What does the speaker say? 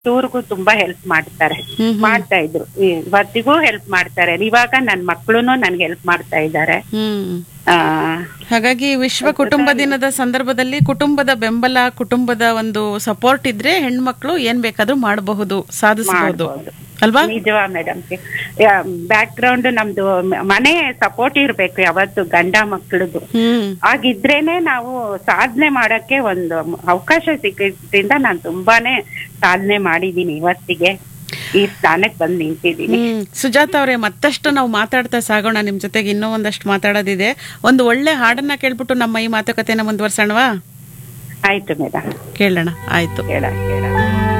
ಟೂರ್ಗೂ ತುಂಬಾ ಹೆಲ್ಪ್ ಮಾಡ್ತಾರೆ ಹ್ಮ್ ಮಾಡ್ತಾ ಇದ್ರು ಇವತ್ತಿಗೂ ಹೆಲ್ಪ್ ಮಾಡ್ತಾರೆ ಇವಾಗ ನನ್ ಮಕ್ಳುನು ನನ್ಗೆ ಹೆಲ್ಪ್ ಮಾಡ್ತಾ ಇದ್ದಾರೆ ಹ್ಮ್ ಆ, ಹಾಗಾಗಿ ವಿಶ್ವ ಕುಟುಂಬ ದಿನದ ಸಂದರ್ಭದಲ್ಲಿ ಕುಟುಂಬದ ಬೆಂಬಲ ಕುಟುಂಬದ ಒಂದು ಸಪೋರ್ಟ್ ಇದ್ರೆ ಹೆಣ್ಮಕ್ಳು ಏನ್ ಬೇಕಾದ್ರೂ ಮಾಡಬಹುದು ಸಾಧಿಸಬಹುದು ಮಾಡ್ಬೋದು. ಅಲ್ವಾ ನಿಜವಾ ಮೇಡಮ್ ಬ್ಯಾಕ್ ಗ್ರೌಂಡ್ ನಮ್ದು ಮ- ಮನೆ ಸಪೋರ್ಟ್ ಇರ್ಬೇಕು ಯಾವತ್ತು ಗಂಡ ಮಕ್ಳದು ಹ್ಮ್ ಆಗಿದ್ರೇನೆ ನಾವು ಸಾಧನೆ ಮಾಡಕ್ಕೆ ಒಂದು ಅವಕಾಶ ಸಿಕ್ಕಿದ್ರಿಂದ ನಾನು ತುಂಬಾನೇ ಸಾಧನೆ ಮಾಡಿದೀನಿ ಇವತ್ತಿಗೆ ಈ ಸ್ಥಾನಕ್ಕೆ ಬಂದು ನಿಂತಿದ್ದೀನಿ ಹ್ಮ್ ಸುಜಾತ ಅವರೇ ಮತ್ತಷ್ಟು ನಾವು ಮಾತಾಡ್ತಾ ಸಾಗೋಣ ನಿಮ್ ಜೊತೆಗೆ ಇನ್ನೂ ಒಂದಷ್ಟು ಮಾತಾಡೋದಿದೆ ಒಂದು ಒಳ್ಳೆ ಹಾಡನ್ನ ಕೇಳ್ಬಿಟ್ಟು ನಮ್ಮ ಈ ಮಾತುಕತೆನ ಮುಂದುವರ್ಸೋಣವಾ ಆಯ್ತು ಮೇಡಮ್ ಕೇಳೋಣ ಆಯ್ತು ಕೇಳ ಕೇಳ